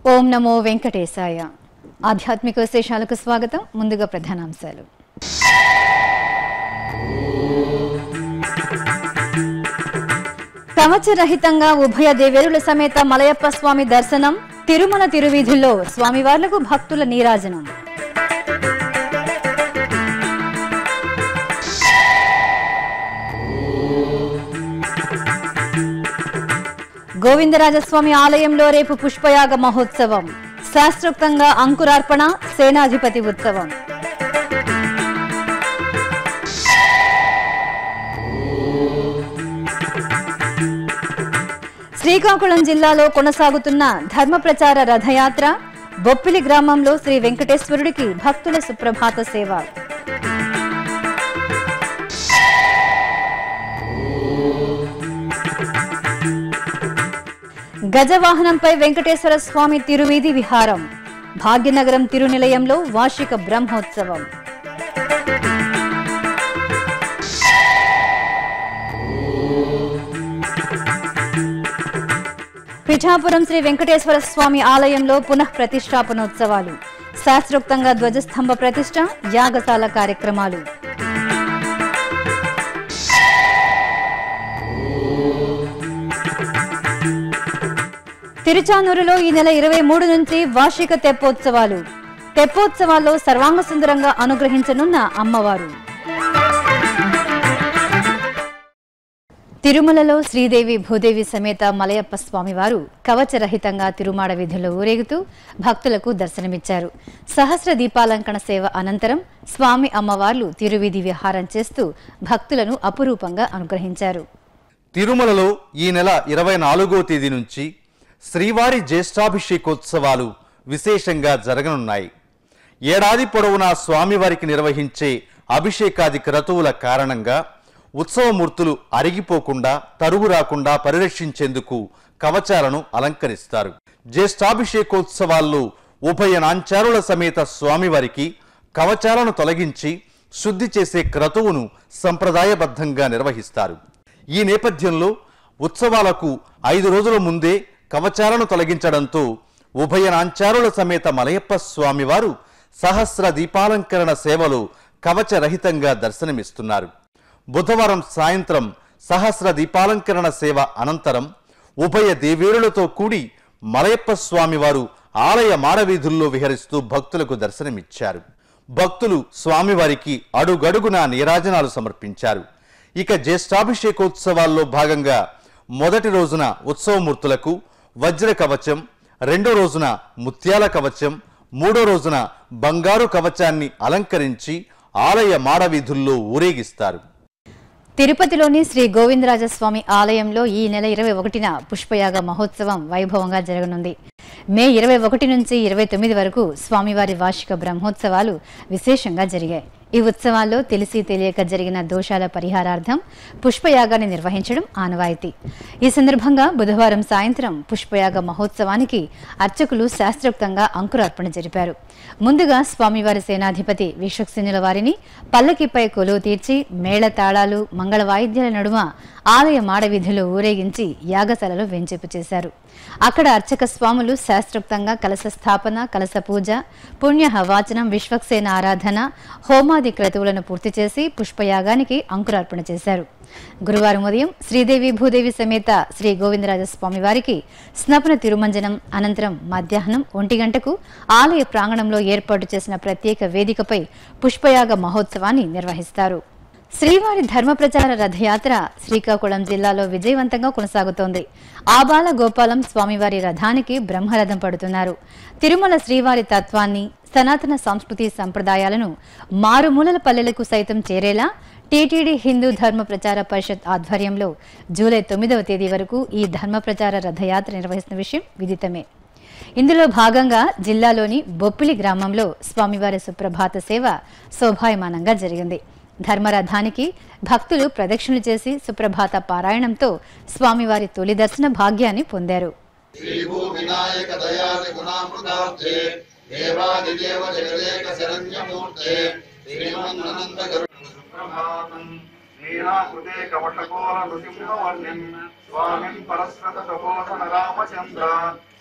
ఓం నమో వెంకటేశాయ ఆధ్యాత్మిక విశేషాలకు స్వాగతం ముందుగా ప్రధానాంశాలు కవచరహితంగా ఉభయ దేవేరుల సమేత మలయప్ప స్వామి దర్శనం తిరుమల తిరువీధుల్లో స్వామివార్లకు భక్తుల నీరాజనం గోవిందరాజస్వామి ఆలయంలో రేపు పుష్పయాగ మహోత్సవం శాస్త్రోక్తంగా అంకురార్పణ సేనాధిపతి ఉత్సవం శ్రీకాకుళం జిల్లాలో కొనసాగుతున్న ధర్మ ప్రచార రథయాత్ర బొప్పిలి గ్రామంలో శ్రీ వెంకటేశ్వరుడికి భక్తుల సుప్రభాత సేవ గజవాహనంపై వెంకటేశ్వర స్వామి తిరువీధి విహారం భాగ్యనగరం తిరునిలయంలో వార్షిక బ్రహ్మోత్సవం పిఠాపురం శ్రీ వెంకటేశ్వర స్వామి ఆలయంలో పునః ప్రతిష్టాపనోత్సవాలు శాస్త్రోక్తంగా ధ్వజస్తంభ ప్రతిష్ట యాగశాల కార్యక్రమాలు తిరుచానూరులో ఈ నెల ఇరవై మూడు నుంచి వార్షిక తెప్పోత్సవాలు తెప్పోత్సవాల్లో సర్వాంగ సుందరంగా అనుగ్రహించనున్న అమ్మవారు తిరుమలలో శ్రీదేవి భూదేవి సమేత మలయప్ప స్వామివారు కవచరహితంగా తిరుమాడ వీధుల్లో ఊరేగుతూ భక్తులకు దర్శనమిచ్చారు సహస్ర దీపాలంకణ సేవ అనంతరం స్వామి అమ్మవార్లు తిరువీధి విహారం చేస్తూ భక్తులను అపురూపంగా అనుగ్రహించారు తిరుమలలో ఈ నెల ఇరవై నాలుగో తేదీ నుంచి శ్రీవారి జ్యేష్ఠాభిషేకోత్సవాలు విశేషంగా జరగనున్నాయి ఏడాది పొడవునా స్వామివారికి నిర్వహించే అభిషేకాది క్రతువుల కారణంగా ఉత్సవమూర్తులు అరిగిపోకుండా తరువు రాకుండా పరిరక్షించేందుకు కవచాలను అలంకరిస్తారు జ్యేష్ఠాభిషేకోత్సవాల్లో ఉభయ నాంచారుల సమేత స్వామివారికి కవచాలను తొలగించి శుద్ధి చేసే క్రతువును సంప్రదాయబద్ధంగా నిర్వహిస్తారు ఈ నేపథ్యంలో ఉత్సవాలకు ఐదు రోజుల ముందే కవచాలను తొలగించడంతో ఉభయ నాంచారుల సమేత మలయప్ప స్వామివారు సహస్ర దీపాలంకరణ సేవలు కవచరహితంగా దర్శనమిస్తున్నారు బుధవారం సాయంత్రం సహస్ర దీపాలంకరణ సేవ అనంతరం ఉభయ దేవేరులతో కూడి మలయప్ప స్వామివారు ఆలయ మాడవీధుల్లో విహరిస్తూ భక్తులకు దర్శనమిచ్చారు భక్తులు స్వామివారికి అడుగడుగునా నీరాజనాలు సమర్పించారు ఇక జ్యేష్ఠాభిషేకోత్సవాల్లో భాగంగా మొదటి రోజున ఉత్సవమూర్తులకు వజ్ర కవచం రెండో రోజున ముత్యాల కవచం మూడో రోజున బంగారు కవచాన్ని అలంకరించి ఆలయ మాడవీధుల్లో ఊరేగిస్తారు తిరుపతిలోని శ్రీ గోవిందరాజస్వామి ఆలయంలో ఈ నెల ఇరవై ఒకటిన పుష్పయాగ మహోత్సవం వైభవంగా జరగనుంది మే ఇరవై ఒకటి నుంచి ఇరవై తొమ్మిది వరకు స్వామివారి వార్షిక బ్రహ్మోత్సవాలు విశేషంగా జరిగాయి ఈ ఉత్సవాల్లో తెలిసి తెలియక జరిగిన దోషాల పరిహారార్థం పుష్పయాగాన్ని నిర్వహించడం ఆనవాయితీ ఈ సందర్భంగా బుధవారం సాయంత్రం పుష్పయాగ మహోత్సవానికి అర్చకులు శాస్త్రోక్తంగా అంకురార్పణ జరిపారు ముందుగా స్వామివారి సేనాధిపతి విశ్వక్సేనుల వారిని పల్లకిపై కొలువు తీర్చి మేళ తాళాలు మంగళ వాయిద్యాల నడుమ ఆలయ మాడవీధిలో ఊరేగించి యాగశాలలో వెంచేపు చేశారు అక్కడ అర్చక స్వాములు శాస్త్రోక్తంగా కలశ స్థాపన కలశ పూజ పుణ్య హవాచనం విశ్వక్సేన ఆరాధన హోమాది క్రతువులను పూర్తి చేసి పుష్పయాగానికి అంకురార్పణ చేశారు గురువారం ఉదయం శ్రీదేవి భూదేవి సమేత శ్రీ గోవిందరాజస్వామి వారికి స్నపన తిరుమంజనం అనంతరం మధ్యాహ్నం ఒంటి గంటకు ఆలయ ప్రాంగణంలో ఏర్పాటు చేసిన ప్రత్యేక వేదికపై పుష్పయాగ మహోత్సవాన్ని నిర్వహిస్తారు శ్రీవారి ధర్మ ప్రచార రథయాత్ర శ్రీకాకుళం జిల్లాలో విజయవంతంగా కొనసాగుతోంది ఆబాల గోపాలం స్వామివారి రథానికి బ్రహ్మరథం పడుతున్నారు తిరుమల శ్రీవారి తత్వాన్ని సనాతన సంస్కృతి సంప్రదాయాలను మారుమూలల పల్లెలకు సైతం చేరేలా టీటీడీ హిందూ ధర్మ ప్రచార పరిషత్ ఆధ్వర్యంలో జూలై తొమ్మిదవ తేదీ వరకు ఈ ధర్మ ప్రచార రథయాత్ర నిర్వహిస్తున్న విషయం విదితమే ఇందులో భాగంగా జిల్లాలోని బొప్పిలి గ్రామంలో స్వామివారి సుప్రభాత సేవ శోభాయమానంగా జరిగింది ధర్మరథానికి భక్తులు ప్రదక్షిణలు చేసి సుప్రభాత పారాయణంతో స్వామివారి తొలి దర్శన భాగ్యాన్ని పొందారు श्रीभू विनायक दयालि गुणामृताब्धे देवादिदेव जगदेक शरण्यमूर्ते श्रीमन्नन्द सुप्रभातम् लीलाकृते कवटकोल नृसिंहवर्णिम् स्वामिन् परस्वत तपोधन रामचन्द्र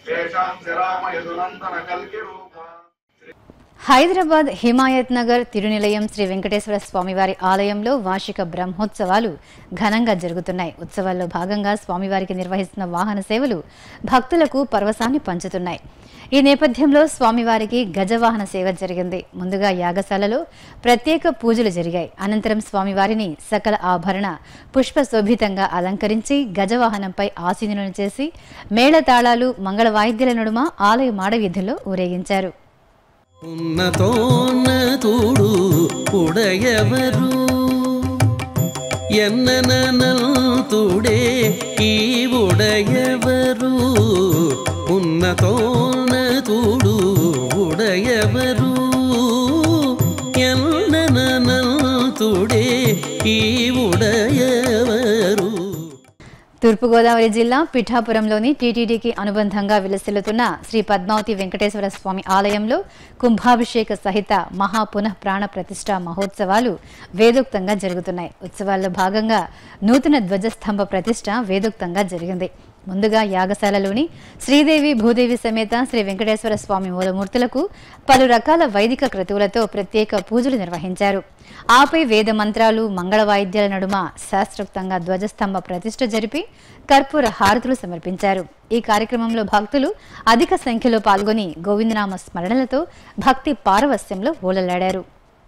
శేషాంశ రామ యదునందన కల్కి రూప హైదరాబాద్ హిమాయత్ నగర్ తిరునిలయం శ్రీ వెంకటేశ్వర స్వామివారి ఆలయంలో వార్షిక బ్రహ్మోత్సవాలు ఘనంగా జరుగుతున్నాయి ఉత్సవాల్లో భాగంగా స్వామివారికి నిర్వహిస్తున్న వాహన సేవలు భక్తులకు పరవశాన్ని పంచుతున్నాయి ఈ నేపథ్యంలో స్వామివారికి గజవాహన సేవ జరిగింది ముందుగా యాగశాలలో ప్రత్యేక పూజలు జరిగాయి అనంతరం స్వామివారిని సకల ఆభరణ పుష్ప శోభితంగా అలంకరించి గజవాహనంపై ఆసీనులను చేసి మేళతాళాలు మంగళ వాయిద్యాల నడుమ ఆలయ మాడవీధుల్లో ఊరేగించారు ఉన్నతోన్నతుడు ఉడయవరు ఎన్ననంతుడే ఈ ఉడయవరు ఉన్నతోన్నతుడు ఉడయవరు ఎన్ననంతుడే ఈ ఉడయవరు తూర్పుగోదావరి జిల్లా పిఠాపురంలోని టీటీడీకి అనుబంధంగా విలసిల్లుతున్న శ్రీ పద్మావతి వెంకటేశ్వర స్వామి ఆలయంలో కుంభాభిషేక సహిత మహా పునః ప్రాణ ప్రతిష్ఠ మహోత్సవాలు వేదోక్తంగా జరుగుతున్నాయి ఉత్సవాల్లో భాగంగా నూతన ధ్వజస్తంభ ప్రతిష్ఠ వేదోక్తంగా జరిగింది ముందుగా యాగశాలలోని శ్రీదేవి భూదేవి సమేత శ్రీ వెంకటేశ్వర స్వామి మూలమూర్తులకు పలు రకాల వైదిక క్రతువులతో ప్రత్యేక పూజలు నిర్వహించారు ఆపై వేద మంత్రాలు మంగళ వాయిద్యాల నడుమ శాస్త్రోక్తంగా ధ్వజస్తంభ ప్రతిష్ఠ జరిపి కర్పూర హారతులు సమర్పించారు ఈ కార్యక్రమంలో భక్తులు అధిక సంఖ్యలో పాల్గొని గోవిందనామ స్మరణలతో భక్తి పారవస్యంలో ఓలలాడారు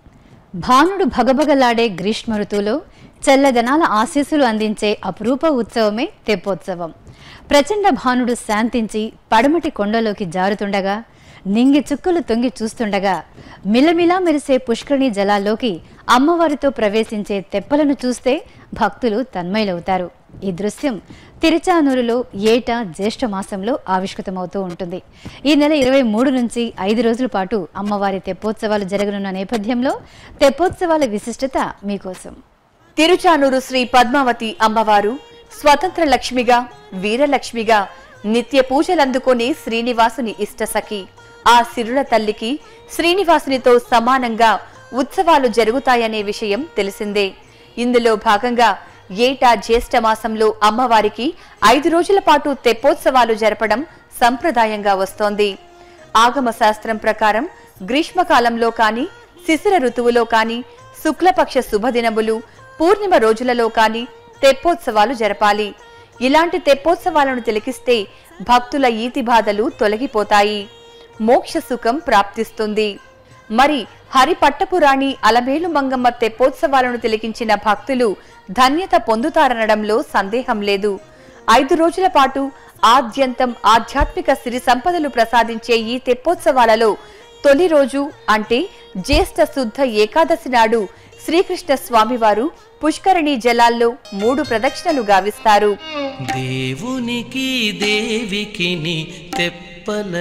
భానుడు భగభగలాడే గ్రీష్మ ఋతువులో చల్లదనాల ఆశీస్సులు అందించే అపురూప ఉత్సవమే తెప్పోత్సవం ప్రచండ భానుడు శాంతించి పడమటి కొండలోకి జారుతుండగా నింగి చుక్కలు తొంగి చూస్తుండగా మిలమిలా మెరిసే పుష్కరిణి జలాల్లోకి అమ్మవారితో ప్రవేశించే తెప్పలను చూస్తే భక్తులు తన్మయులవుతారు ఈ దృశ్యం తిరుచానూరులో ఏటా జ్యేష్ఠ మాసంలో ఆవిష్కృతమవుతూ ఉంటుంది ఈ నెల ఇరవై మూడు నుంచి ఐదు రోజుల పాటు అమ్మవారి తెప్పోత్సవాలు జరగనున్న నేపథ్యంలో తెప్పోత్సవాల విశిష్టత మీకోసం తిరుచానూరు శ్రీ పద్మావతి అమ్మవారు స్వతంత్ర లక్ష్మిగా వీరలక్ష్మిగా నిత్య పూజలందుకునే శ్రీనివాసుని ఇష్టసఖి ఆ సిరుల తల్లికి శ్రీనివాసునితో సమానంగా ఉత్సవాలు జరుగుతాయనే విషయం తెలిసిందే ఇందులో భాగంగా ఏటా జ్యేష్ఠ మాసంలో అమ్మవారికి ఐదు రోజుల పాటు తెప్పోత్సవాలు జరపడం సంప్రదాయంగా వస్తోంది ఆగమ శాస్త్రం ప్రకారం గ్రీష్మకాలంలో కాని శిశిర ఋతువులో కాని శుక్లపక్ష శుభదినములు పూర్ణిమ రోజులలో కాని తెప్పోత్సవాలు జరపాలి ఇలాంటి తెప్పోత్సవాలను తిలకిస్తే భక్తుల ఈతి బాధలు తొలగిపోతాయి మోక్ష సుఖం ప్రాప్తిస్తుంది మరి హరిపట్టపురాణి అలమేలు మంగమ్మ తెప్పోత్సవాలను తిలకించిన భక్తులు ధన్యత పొందుతారనడంలో సందేహం లేదు ఐదు రోజుల పాటు ఆద్యంతం ఆధ్యాత్మిక సిరి సంపదలు ప్రసాదించే ఈ తెప్పోత్సవాలలో తొలి రోజు అంటే జ్యేష్ఠ శుద్ధ ఏకాదశి నాడు శ్రీకృష్ణ స్వామివారు పుష్కరిణి జలాల్లో మూడు ప్రదక్షిణలు గావిస్తారు దేవునికి దేవికిని తెప్పల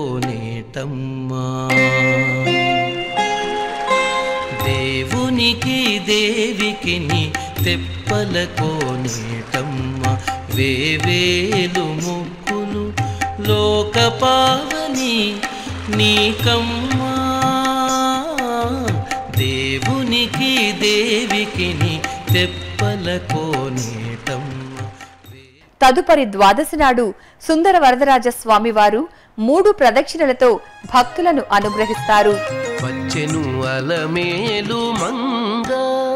కోనేటమ్మా దేవునికి దేవికిని తెప్పల కోనేటమ్మ వేవేలు ముక్కులు లోక పావని నీకమ్మా దేవునికి దేవికిని తెప్పల కోనేటమ్మ తదుపరి ద్వాదశి నాడు సుందర వరదరాజ స్వామివారు మూడు ప్రదక్షిణలతో భక్తులను అనుగ్రహిస్తారు వచ్చెను అలమేలు మంగ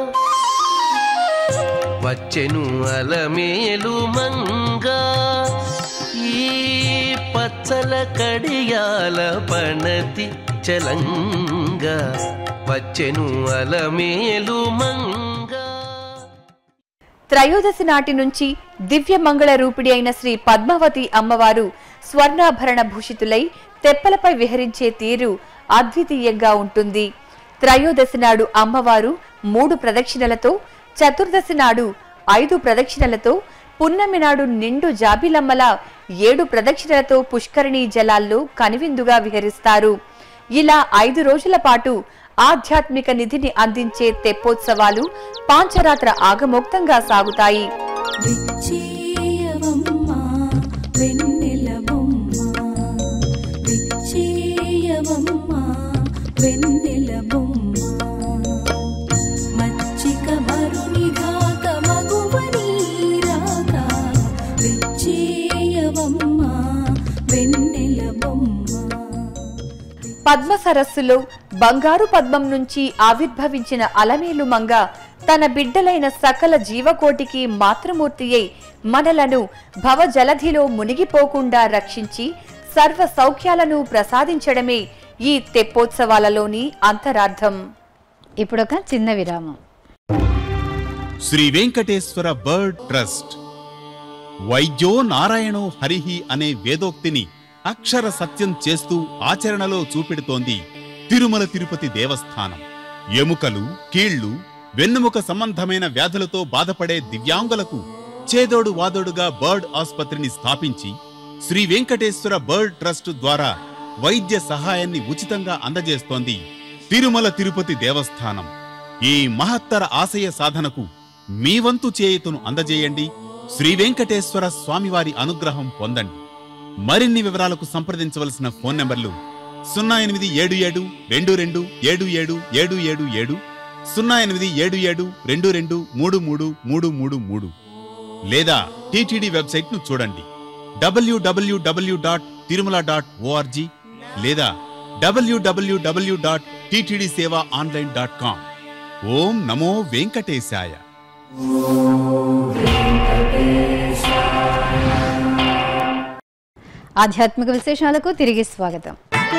వచ్చెను అలమేలు మంగ ఈ పచ్చల కడియాల పణతి చలంగ వచ్చెను అలమేలు మంగ త్రయోదశి నాటి నుంచి దివ్య మంగళ రూపిడి అయిన శ్రీ పద్మావతి అమ్మవారు స్వర్ణాభరణ భూషితులై తెప్పలపై విహరించే తీరు అద్వితీయంగా ఉంటుంది త్రయోదశి నాడు అమ్మవారు మూడు ప్రదక్షిణలతో చతుర్దశి నాడు ఐదు ప్రదక్షిణలతో పున్నమి నాడు నిండు జాబిలమ్మల ఏడు ప్రదక్షిణలతో పుష్కరిణీ జలాల్లో కనువిందుగా విహరిస్తారు ఇలా ఐదు రోజుల పాటు ఆధ్యాత్మిక నిధిని అందించే తెప్పోత్సవాలు పాంచరాత్ర ఆగమోక్తంగా సాగుతాయి విచ్చేయవమ్మ వెన్నెల బొమ్మ విచ్చేయవమ్మ వెన్నెల బొమ్మ మచ్చిక మరునిఘాత మగువని రాక విచ్చేయవమ్మ వెన్నెల పద్మ సరస్సులో బంగారు పద్మం నుంచి ఆవిర్భవించిన అలమేలు మంగ తన బిడ్డలైన సకల జీవకోటికి మాతృమూర్తి అయి మనలను భవజలధిలో మునిగిపోకుండా రక్షించి సర్వ సౌఖ్యాలను ప్రసాదించడమే ఈ తెప్పోత్సవాలలోని అంతరార్థం ఇప్పుడొక చిన్న విరామం శ్రీ వెంకటేశ్వర బర్డ్ ట్రస్ట్ వైద్యో నారాయణో హరిహి అనే వేదోక్తిని అక్షర సత్యం చేస్తూ ఆచరణలో చూపెడుతోంది తిరుమల తిరుపతి దేవస్థానం ఎముకలు కీళ్లు వెన్నుముక సంబంధమైన వ్యాధులతో బాధపడే దివ్యాంగులకు చేదోడు వాదోడుగా బర్డ్ ఆసుపత్రిని స్థాపించి శ్రీ వెంకటేశ్వర బర్డ్ ట్రస్ట్ ద్వారా వైద్య సహాయాన్ని ఉచితంగా అందజేస్తోంది తిరుమల తిరుపతి దేవస్థానం ఈ మహత్తర ఆశయ సాధనకు మీ వంతు చేయుతును అందజేయండి శ్రీ వెంకటేశ్వర స్వామివారి అనుగ్రహం పొందండి మరిన్ని వివరాలకు సంప్రదించవలసిన ఫోన్ నంబర్లు సున్నా ఎనిమిది ఏడు ఏడు రెండు రెండు ఏడు ఏడు ఏడు ఏడు ఏడు సున్నా ఎనిమిది ఏడు ఏడు రెండు రెండు మూడు మూడు మూడు మూడు మూడు లేదా టీటీడీ వెబ్సైట్ ను చూడండి W W W dot Tirumala dot O R G లేదా W W W dot TTD seva online dot com ఓం నమో వెంకటేశాయ ఆధ్యాత్మిక విశేషాలకు తిరిగి స్వాగతం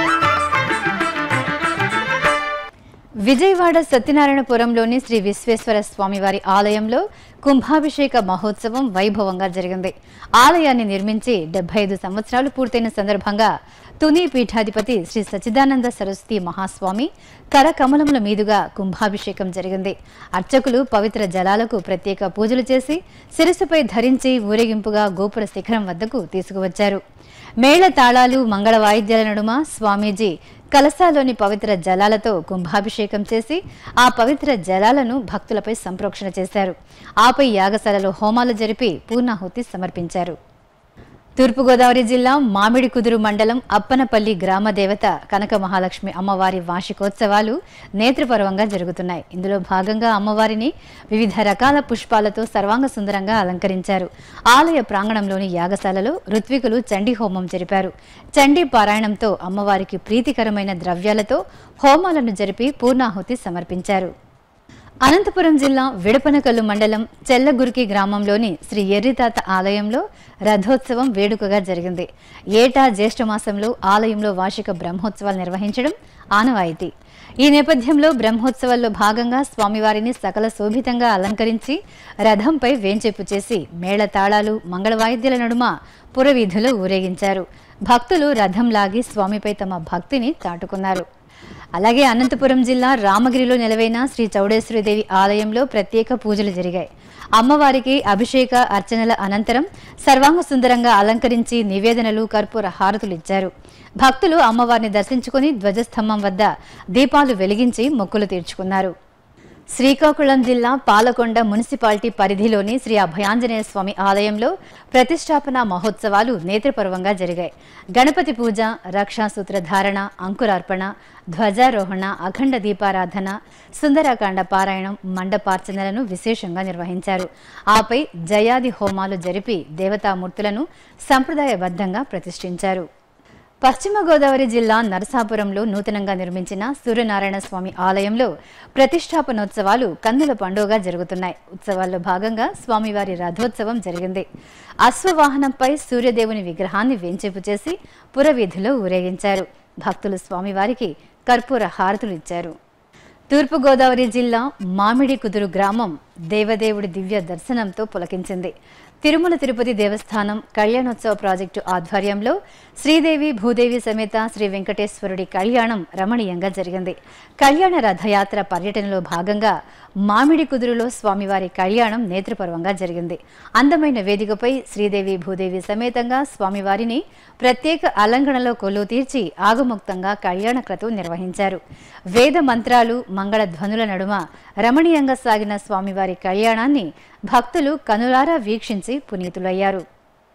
విజయవాడ సత్యనారాయణపురంలోని శ్రీ విశ్వేశ్వర స్వామివారి ఆలయంలో కుంభాభిషేక మహోత్సవం వైభవంగా జరిగింది ఆలయాన్ని నిర్మించి డెబ్బై ఐదు సంవత్సరాలు పూర్తయిన సందర్భంగా తుని పీఠాధిపతి శ్రీ సచ్చిదానంద సరస్వతి మహాస్వామి కరకమలముల మీదుగా కుంభాభిషేకం జరిగింది అర్చకులు పవిత్ర జలాలకు ప్రత్యేక పూజలు చేసి శిరస్సుపై ధరించి ఊరేగింపుగా గోపుర శిఖరం వద్దకు తీసుకువచ్చారు మేళ తాళాలు మంగళ వాయిద్యాల నడుమ స్వామీజీ కలశాలోని పవిత్ర జలాలతో కుంభాభిషేకం చేసి ఆ పవిత్ర జలాలను భక్తులపై సంప్రోక్షణ చేశారు ఆపై యాగశాలలో హోమాలు జరిపి పూర్ణాహుతి సమర్పించారు తూర్పుగోదావరి జిల్లా మామిడి కుదురు మండలం అప్పనపల్లి గ్రామ దేవత కనక మహాలక్ష్మి అమ్మవారి వార్షికోత్సవాలు నేత్రపర్వంగా జరుగుతున్నాయి ఇందులో భాగంగా అమ్మవారిని వివిధ రకాల పుష్పాలతో సర్వాంగ సుందరంగా అలంకరించారు ఆలయ ప్రాంగణంలోని యాగశాలలో ఋత్వికులు చండీ హోమం జరిపారు చండీ పారాయణంతో అమ్మవారికి ప్రీతికరమైన ద్రవ్యాలతో హోమాలను జరిపి పూర్ణాహుతి సమర్పించారు అనంతపురం జిల్లా విడపనకల్లు మండలం చెల్లగురికి గ్రామంలోని శ్రీ ఎర్రితాత ఆలయంలో రథోత్సవం వేడుకగా జరిగింది ఏటా జ్యేష్ఠ మాసంలో ఆలయంలో వార్షిక బ్రహ్మోత్సవాలు నిర్వహించడం ఆనవాయితీ ఈ నేపథ్యంలో బ్రహ్మోత్సవాల్లో భాగంగా స్వామివారిని సకల శోభితంగా అలంకరించి రథంపై వేంచేపు చేసి మేళ తాళాలు మంగళ వాయిద్యాల నడుమ పురవీధులు ఊరేగించారు భక్తులు రథం లాగి స్వామిపై తమ భక్తిని చాటుకున్నారు అలాగే అనంతపురం జిల్లా రామగిరిలో నెలవైన శ్రీ చౌడేశ్వరిదేవి ఆలయంలో ప్రత్యేక పూజలు జరిగాయి అమ్మవారికి అభిషేక అర్చనల అనంతరం సర్వాంగ సుందరంగా అలంకరించి నివేదనలు కర్పూర హారతులు ఇచ్చారు భక్తులు అమ్మవారిని దర్శించుకుని ధ్వజస్తంభం వద్ద దీపాలు వెలిగించి మొక్కులు తీర్చుకున్నారు శ్రీకాకుళం జిల్లా పాలకొండ మున్సిపాలిటీ పరిధిలోని శ్రీ అభయాంజనేయ స్వామి ఆలయంలో ప్రతిష్టాపన మహోత్సవాలు నేత్రపర్వంగా జరిగాయి గణపతి పూజ రక్షాసూత్ర ధారణ అంకురార్పణ ధ్వజారోహణ అఖండ దీపారాధన సుందరకాండ పారాయణం మండపార్చనలను విశేషంగా నిర్వహించారు ఆపై జయాది హోమాలు జరిపి దేవతామూర్తులను సంప్రదాయబద్ధంగా ప్రతిష్ఠించారు పశ్చిమ గోదావరి జిల్లా నరసాపురంలో నూతనంగా నిర్మించిన సూర్యనారాయణ స్వామి ఆలయంలో ప్రతిష్టాపనోత్సవాలు కన్నుల పండుగగా జరుగుతున్నాయి ఉత్సవాల్లో భాగంగా స్వామివారి రథోత్సవం జరిగింది అశ్వవాహనంపై సూర్యదేవుని విగ్రహాన్ని వేంచేపు చేసి పురవీధిలో ఊరేగించారు భక్తులు స్వామివారికి కర్పూర హారతులు ఇచ్చారు తూర్పుగోదావరి జిల్లా మామిడి కుదురు గ్రామం దేవదేవుడి దివ్య దర్శనంతో పులకించింది తిరుమల తిరుపతి దేవస్థానం కళ్యాణోత్సవ ప్రాజెక్టు ఆధ్వర్యంలో శ్రీదేవి భూదేవి సమేత శ్రీ వెంకటేశ్వరుడి కళ్యాణం రమణీయంగా జరిగింది కళ్యాణ రథయాత్ర పర్యటనలో భాగంగా మామిడి కుదురులో స్వామివారి కళ్యాణం నేత్రపర్వంగా జరిగింది అందమైన వేదికపై శ్రీదేవి భూదేవి సమేతంగా స్వామివారిని ప్రత్యేక అలంకరణలో కొలువు తీర్చి ఆగముక్తంగా కళ్యాణ క్రతువు నిర్వహించారు వేద మంత్రాలు మంగళ ధ్వనుల నడుమ రమణీయంగా సాగిన స్వామివారి కళ్యాణాన్ని భక్తులు కనులారా వీక్షించి పునీతులయ్యారు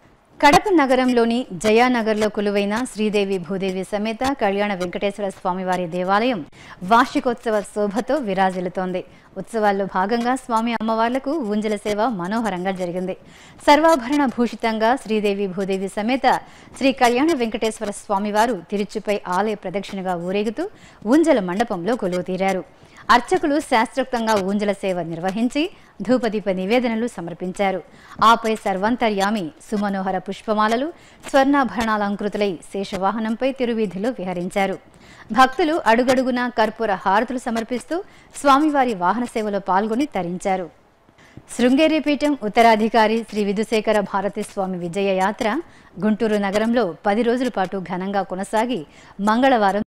కడప నగరంలోని జయానగర్లో కొలువైన శ్రీదేవి భూదేవి సమేత కళ్యాణ వెంకటేశ్వర స్వామివారి దేవాలయం వార్షికోత్సవ శోభతో విరాజిల్లుతోంది ఉత్సవాల్లో భాగంగా స్వామి అమ్మవార్లకు ఊంజల సేవ మనోహరంగా జరిగింది సర్వాభరణ భూషితంగా శ్రీదేవి భూదేవి సమేత శ్రీ కళ్యాణ వెంకటేశ్వర స్వామివారు తిరుచుపై ఆలయ ప్రదక్షిణగా ఊరేగుతూ ఊంజల మండపంలో కొలువు తీరారు అర్చకులు శాస్త్రోక్తంగా ఊంజల సేవ నిర్వహించి ధూపదీప నివేదనలు సమర్పించారు ఆపై సర్వంతర్యామి సుమనోహర పుష్పమాలలు స్వర్ణాభరణాలంకృతులై శేషవాహనంపై తిరువీధిలో విహరించారు భక్తులు అడుగడుగునా కర్పూర హారతులు సమర్పిస్తూ స్వామివారి వాహన సేవలో పాల్గొని తరించారు శృంగేరి పీఠం ఉత్తరాధికారి శ్రీ విధుశేఖర భారతి స్వామి విజయ యాత్ర గుంటూరు నగరంలో పది రోజుల పాటు ఘనంగా కొనసాగి మంగళవారం